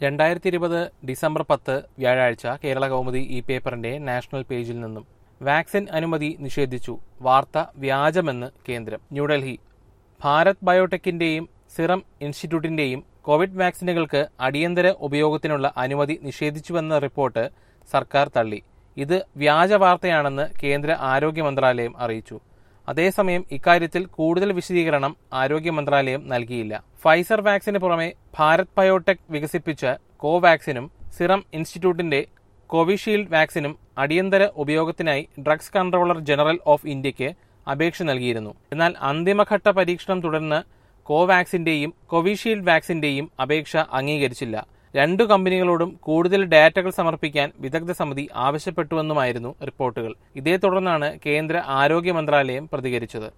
രണ്ടായിരത്തി ഇരുപത് ഡിസംബർ പത്ത് വ്യാഴാഴ്ച കേരള കൗമുദി ഈ പേപ്പറിന്റെ നാഷണൽ പേജിൽ നിന്നും വാക്സിൻ അനുമതി നിഷേധിച്ചു വാർത്ത വ്യാജമെന്ന് കേന്ദ്രം ന്യൂഡൽഹി ഭാരത് ബയോടെക്കിന്റെയും സിറം ഇൻസ്റ്റിറ്റ്യൂട്ടിന്റെയും കോവിഡ് വാക്സിനുകൾക്ക് അടിയന്തര ഉപയോഗത്തിനുള്ള അനുമതി നിഷേധിച്ചുവെന്ന റിപ്പോർട്ട് സർക്കാർ തള്ളി ഇത് വ്യാജ വാർത്തയാണെന്ന് കേന്ദ്ര ആരോഗ്യ മന്ത്രാലയം അറിയിച്ചു അതേസമയം ഇക്കാര്യത്തിൽ കൂടുതൽ വിശദീകരണം ആരോഗ്യ മന്ത്രാലയം നൽകിയില്ല ഫൈസർ വാക്സിന് പുറമെ ഭാരത് ബയോടെക് വികസിപ്പിച്ച കോവാക്സിനും സിറം ഇൻസ്റ്റിറ്റ്യൂട്ടിന്റെ കോവിഷീൽഡ് വാക്സിനും അടിയന്തര ഉപയോഗത്തിനായി ഡ്രഗ്സ് കൺട്രോളർ ജനറൽ ഓഫ് ഇന്ത്യയ്ക്ക് അപേക്ഷ നൽകിയിരുന്നു എന്നാൽ അന്തിമഘട്ട പരീക്ഷണം തുടർന്ന് കോവാക്സിന്റെയും കോവിഷീൽഡ് വാക്സിന്റെയും അപേക്ഷ അംഗീകരിച്ചില്ല രണ്ടു കമ്പനികളോടും കൂടുതൽ ഡാറ്റകൾ സമർപ്പിക്കാൻ വിദഗ്ധ സമിതി ആവശ്യപ്പെട്ടുവെന്നുമായിരുന്നു റിപ്പോർട്ടുകൾ ഇതേ തുടർന്നാണ് കേന്ദ്ര ആരോഗ്യ മന്ത്രാലയം പ്രതികരിച്ചത്